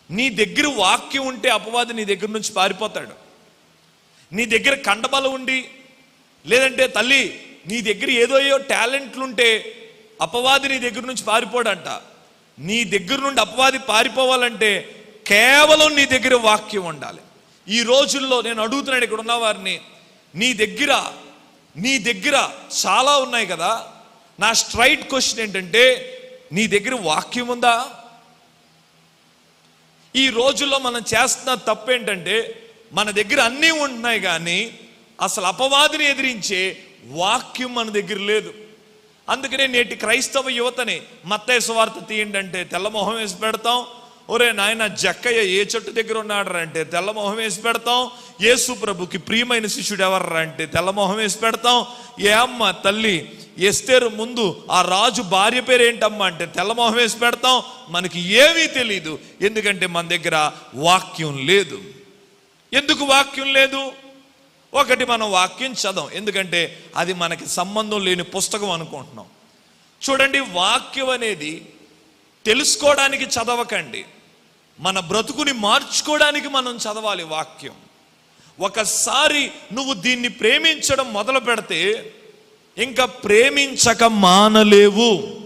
నీ దగ్గర వాక్యం ఉంటే అపవాది నీ దగ్గర నుంచి పారిపోతాడు నీ దగ్గర కండబలం ఉండి లేదంటే తల్లి నీ దగ్గర ఏదో ఏదో టాలెంట్లుంటే అపవాది నీ దగ్గర నుంచి పారిపోడంట నీ దగ్గర నుండి అపవాది పారిపోవాలంటే కేవలం నీ దగ్గర వాక్యం ఉండాలి ఈ రోజుల్లో నేను అడుగుతున్నాను ఇక్కడ ఉన్న వారిని నీ దగ్గర నీ దగ్గర చాలా ఉన్నాయి కదా నా స్ట్రైట్ క్వశ్చన్ ఏంటంటే నీ దగ్గర వాక్యం ఉందా ఈ రోజుల్లో మనం చేస్తున్న తప్పు ఏంటంటే మన దగ్గర అన్నీ ఉంటున్నాయి కానీ అసలు అపవాదిని ఎదిరించే వాక్యం మన దగ్గర లేదు అందుకనే నేటి క్రైస్తవ యువతని మత్తయ్య సువార్త తీయండి అంటే తెల్లమొహం వేసి పెడతాం ఒరే నాయన జక్కయ్య ఏ చెట్టు దగ్గర ఉన్నాడు అంటే తెల్లమొహం వేసి పెడతాం యేసు ప్రభుకి ప్రియమైన శిష్యుడు ఎవర్రా అంటే తెల్లమొహం వేసి పెడతాం ఏ అమ్మ తల్లి ఎస్తేరు ముందు ఆ రాజు భార్య పేరు ఏంటమ్మా అంటే తెల్లమొహం వేసి పెడతాం మనకి ఏమీ తెలియదు ఎందుకంటే మన దగ్గర వాక్యం లేదు ఎందుకు వాక్యం లేదు ఒకటి మనం వాక్యం చదవం ఎందుకంటే అది మనకి సంబంధం లేని పుస్తకం అనుకుంటున్నాం చూడండి వాక్యం అనేది తెలుసుకోవడానికి చదవకండి మన బ్రతుకుని మార్చుకోవడానికి మనం చదవాలి వాక్యం ఒకసారి నువ్వు దీన్ని ప్రేమించడం మొదలు పెడితే ఇంకా ప్రేమించక మానలేవు